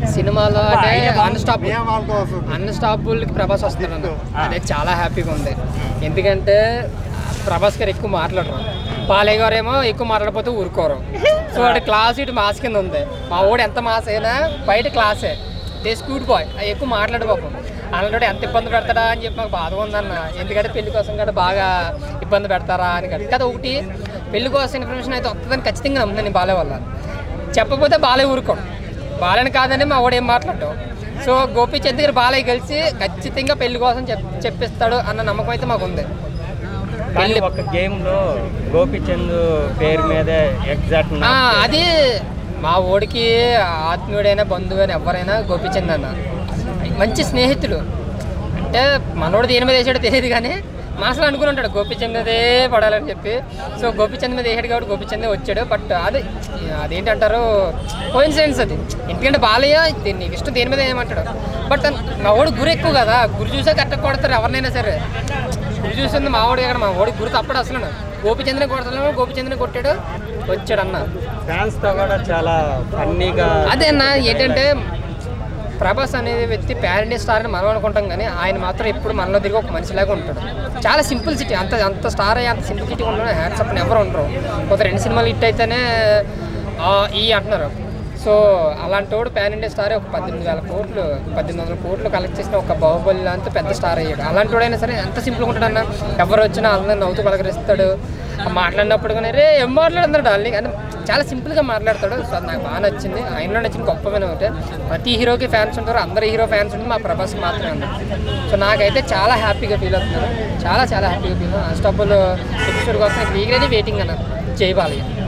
సినిమాలో అంటే అన్స్టాపుల్ అన్స్టాపుల్కి ప్రభాస్ వస్తున్నాడు అదే చాలా హ్యాపీగా ఉంది ఎందుకంటే ప్రభాస్ గారు ఎక్కువ మాట్లాడరు బాలయ్య గారు ఏమో ఎక్కువ మాట్లాడకపోతే ఊరుకోరు సో వాడి క్లాస్ ఇటు మాస్ కింద ఉంది మా వాడు ఎంత మాస్ అయినా బయట క్లాసే దే స్కూట్ బాయ్ ఎక్కువ మాట్లాడు పాపం అలాంటి ఎంత ఇబ్బంది పెడతాడా అని చెప్పి మాకు బాధగా ఉందన్న ఎందుకంటే పెళ్లి కోసం కూడా బాగా ఇబ్బంది పెడతారా అని కదా కదా ఒకటి పెళ్లి కోసం ఇన్ఫర్మేషన్ అయితే వస్తుందని ఖచ్చితంగా నమ్ముతాను నేను బాలయ్య వల్ల చెప్పకపోతే బాలయ్య ఊరుకోడు బాలని కాదని మా వాడు ఏం మాట్లాడటం సో గోపీచంద్ దగ్గర బాలయ్య కలిసి ఖచ్చితంగా పెళ్లి కోసం చెప్ చెప్పిస్తాడు అన్న నమ్మకం అయితే మాకు ఉంది కానీ ఒక గేమ్ లో గోపిచంద్ పేరు మీదే ఎగ్జాక్ట్ ఆ, అది మా ఓడికి ఆత్మీయుడైనా బంధువైనా ఎవరైనా గోపీచంద్ అన్న మంచి స్నేహితుడు అంటే మనోడు దేని మీద వేసాడో తెలియదు కానీ మనసులో అనుకుని ఉంటాడు గోపీచంద్ మీదే పడాలని చెప్పి సో గోపీచంద్ మీద వేసాడు కాబట్టి గోపీచందే వచ్చాడు బట్ అది అదేంటంటారు కోయిన్సిడెన్స్ అది ఎందుకంటే బాలయ్య దీన్ని నీకు ఇష్టం దేని మీద ఏమంటాడు బట్ మా వాడు గురి ఎక్కువ కదా గురి చూసా కరెక్ట్ కొడతారు ఎవరినైనా సరే గురి చూసింది మా వాడు ఇక్కడ మా వాడు గురి తప్పడు అసలు గోపిచంద్రని కొడతాను గోపిచంద్రని కొట్టాడు వచ్చాడు అన్న ఫ్యాన్స్ తో కూడా చాలా ఫన్నీగా అదే అన్న ఏంటంటే ప్రభాస్ అనేది వ్యక్తి ప్యారెంటీ స్టార్ అని మనం అనుకుంటాం కానీ ఆయన మాత్రం ఎప్పుడు మనలో తిరిగి ఒక మనిషిలాగా ఉంటాడు చాలా సింపుల్ సిటీ అంత అంత స్టార్ అయ్యి అంత సింపుల్ సిటీ ఉండడం హ్యాండ్స్ అప్ ఎవరు ఉండరు ఒక రెండు సినిమాలు హిట్ అయితేనే ఆ, ఈ అంటున్నారు సో అలాంటి వాడు ప్యాన్ ఇండియా స్టార్ ఒక పద్దెనిమిది వేల కోట్లు పద్దెనిమిది వందల కోట్లు కలెక్ట్ చేసిన ఒక బాహుబలి అంత పెద్ద స్టార్ అయ్యాడు అలాంటి వాడైనా సరే ఎంత సింపుల్గా ఉంటాడన్న ఎవరు వచ్చినా అందరిని నవ్వుతూ పలకరిస్తాడు ఆ మాట్లాడినప్పుడు కానీ రే ఏం మాట్లాడుతున్నాడు డార్లింగ్ అని చాలా సింపుల్గా మాట్లాడతాడు సో అది నాకు బాగా నచ్చింది ఆయనలో నచ్చిన గొప్పమైన ఒకటే ప్రతి హీరోకి ఫ్యాన్స్ ఉంటారు అందరు హీరో ఫ్యాన్స్ ఉంటుంది మా ప్రభాస్కి మాత్రమే ఉన్నారు సో నాకైతే చాలా హ్యాపీగా ఫీల్ అవుతున్నాను చాలా చాలా హ్యాపీగా ఫీల్ అన్స్టాపుల్ ఎపిసోడ్ కోసం ఈగరేది వెయిటింగ్ అన్న జై బాలయ్య